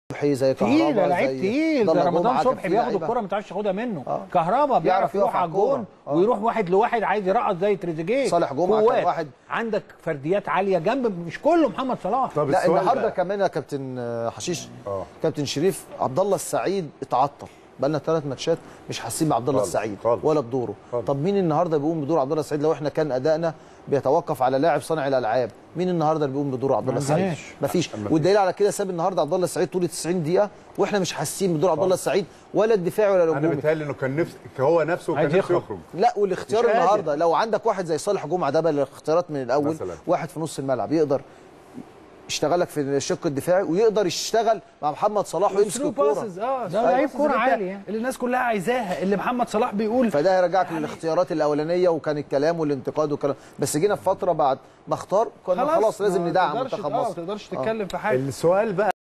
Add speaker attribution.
Speaker 1: صبحي زي
Speaker 2: تقيل
Speaker 1: كهربا
Speaker 2: لعيب
Speaker 1: زي
Speaker 2: تقيل
Speaker 1: ضل
Speaker 2: ده رمضان
Speaker 1: جمعة، كان
Speaker 2: صبحي
Speaker 1: في
Speaker 2: بياخد
Speaker 1: لعيبة.
Speaker 2: الكرة ما تعرفش تاخدها منه
Speaker 1: آه.
Speaker 2: كهربا بيعرف
Speaker 1: يقف
Speaker 2: يروح على الجون
Speaker 1: آه.
Speaker 2: ويروح واحد لواحد عايز يرقص زي تريزيجيه
Speaker 1: صالح جمعة كان
Speaker 2: قوات.
Speaker 1: واحد-
Speaker 2: عندك فرديات عاليه جنب مش كله محمد صلاح
Speaker 3: طب
Speaker 1: لا
Speaker 3: السؤال
Speaker 1: النهارده
Speaker 3: بقى.
Speaker 1: كمان يا كابتن آه، حشيش
Speaker 3: آه.
Speaker 1: كابتن شريف عبد الله السعيد اتعطل بقالنا ثلاث ماتشات مش حاسين بعبد الله
Speaker 3: خالص،
Speaker 1: السعيد
Speaker 3: خالص.
Speaker 1: ولا بدوره
Speaker 3: خالص.
Speaker 1: طب مين النهارده بيقوم بدور عبد الله السعيد لو احنا كان ادائنا بيتوقف على لاعب صانع الالعاب مين النهارده اللي بيقوم بدور عبد الله السعيد
Speaker 2: عندناش.
Speaker 1: مفيش والدليل على كده ساب النهارده عبد الله السعيد طول 90 دقيقه واحنا مش حاسين بدور عبد الله السعيد ولا الدفاعي ولا
Speaker 3: انا
Speaker 1: الهجومي
Speaker 3: بيتهيألي انه كان نفس هو نفسه كان
Speaker 2: عايز
Speaker 3: نفسه
Speaker 2: يخرج.
Speaker 3: يخرج
Speaker 1: لا والاختيار
Speaker 2: مش قادر.
Speaker 1: النهارده لو عندك واحد زي صالح جمعه ده بقى الاختيارات من الاول
Speaker 3: مثلاً.
Speaker 1: واحد في نص الملعب يقدر يشتغل لك في الشق الدفاعي ويقدر يشتغل مع محمد صلاح ويمسك
Speaker 4: اسلوب
Speaker 1: الكوره
Speaker 4: باسز اه
Speaker 2: ده لعيب
Speaker 4: passes
Speaker 2: كورة
Speaker 4: اللي انت-
Speaker 2: عالي يعني.
Speaker 4: اللي الناس كلها عايزاها اللي محمد صلاح بيقول
Speaker 1: فده هيرجعك للاختيارات الاولانيه وكان الكلام والانتقاد والكلام بس جينا في فتره بعد ما اختار كنا خلاص,
Speaker 4: ما
Speaker 1: لازم ندعم
Speaker 4: تقدرش-
Speaker 1: منتخب
Speaker 4: آه، ما
Speaker 1: مصر
Speaker 4: تقدرش تتكلم في حاجه
Speaker 3: السؤال بقى